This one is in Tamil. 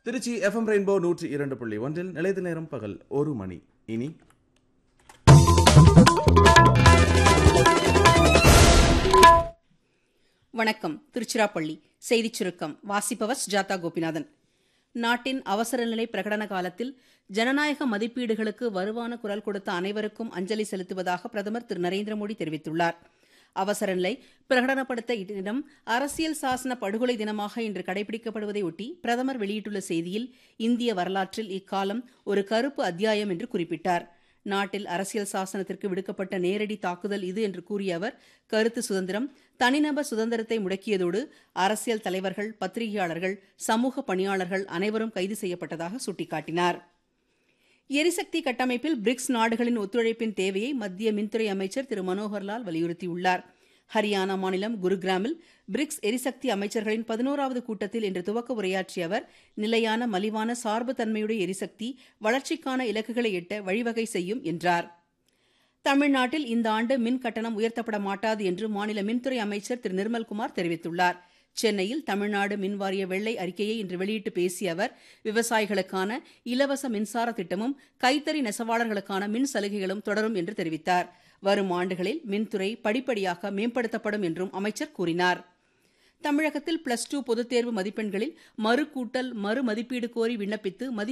திருச்சி எஃப்எம் ரெயின்போ நூற்றி இரண்டு புள்ளி ஒன்றில் நிலைத்த நேரம் பகல் ஒரு மணி இனி வணக்கம் திருச்சிராப்பள்ளி செய்திச் சுருக்கம் வாசிப்பவர் சுஜாதா கோபிநாதன் நாட்டின் அவசர நிலை பிரகடன காலத்தில் ஜனநாயக மதிப்பீடுகளுக்கு வலுவான குரல் கொடுத்த அனைவருக்கும் அஞ்சலி செலுத்துவதாக பிரதமர் திரு நரேந்திர மோடி தெரிவித்துள்ளார் அவசர நிலை பிரகடனப்படுத்த இத்தினம் அரசியல் சாசன படுகொலை தினமாக இன்று கடைபிடிக்கப்படுவதை ஒட்டி பிரதமர் வெளியிட்டுள்ள செய்தியில் இந்திய வரலாற்றில் இக்காலம் ஒரு கருப்பு அத்தியாயம் என்று குறிப்பிட்டார் நாட்டில் அரசியல் சாசனத்திற்கு விடுக்கப்பட்ட நேரடி தாக்குதல் இது என்று கூறிய அவர் கருத்து சுதந்திரம் தனிநபர் சுதந்திரத்தை முடக்கியதோடு அரசியல் தலைவர்கள் பத்திரிகையாளர்கள் சமூக பணியாளர்கள் அனைவரும் கைது செய்யப்பட்டதாக சுட்டிக்காட்டினார் எரிசக்தி கட்டமைப்பில் பிரிக்ஸ் நாடுகளின் ஒத்துழைப்பின் தேவையை மத்திய மின்துறை அமைச்சர் திரு மனோகர்லால் வலியுறுத்தியுள்ளார் ஹரியானா மாநிலம் குருகிராமில் பிரிக்ஸ் எரிசக்தி அமைச்சர்களின் பதினோராவது கூட்டத்தில் இன்று துவக்க உரையாற்றிய அவர் நிலையான மலிவான சார்பு தன்மையுடைய எரிசக்தி வளர்ச்சிக்கான இலக்குகளை எட்ட வழிவகை செய்யும் என்றார் தமிழ்நாட்டில் இந்த ஆண்டு மின் கட்டணம் உயர்த்தப்பட மாட்டாது என்று மாநில மின்துறை அமைச்சர் திரு நிர்மல்குமார் தெரிவித்துள்ளார் சென்னையில் தமிழ்நாடு மின்வாரிய வெள்ளை அறிக்கையை இன்று வெளியிட்டு பேசிய அவர் விவசாயிகளுக்கான இலவச மின்சார திட்டமும் கைத்தறி நெசவாளர்களுக்கான மின் சலுகைகளும் தொடரும் என்று தெரிவித்தார் வரும் ஆண்டுகளில் மின்துறை படிப்படியாக மேம்படுத்தப்படும் என்றும் அமைச்சர் கூறினார் தமிழகத்தில் பிளஸ் டூ பொதுத் தேர்வு மதிப்பெண்களில் மறு கூட்டல் மறு மதிப்பீடு கோரி விண்ணப்பித்து மதி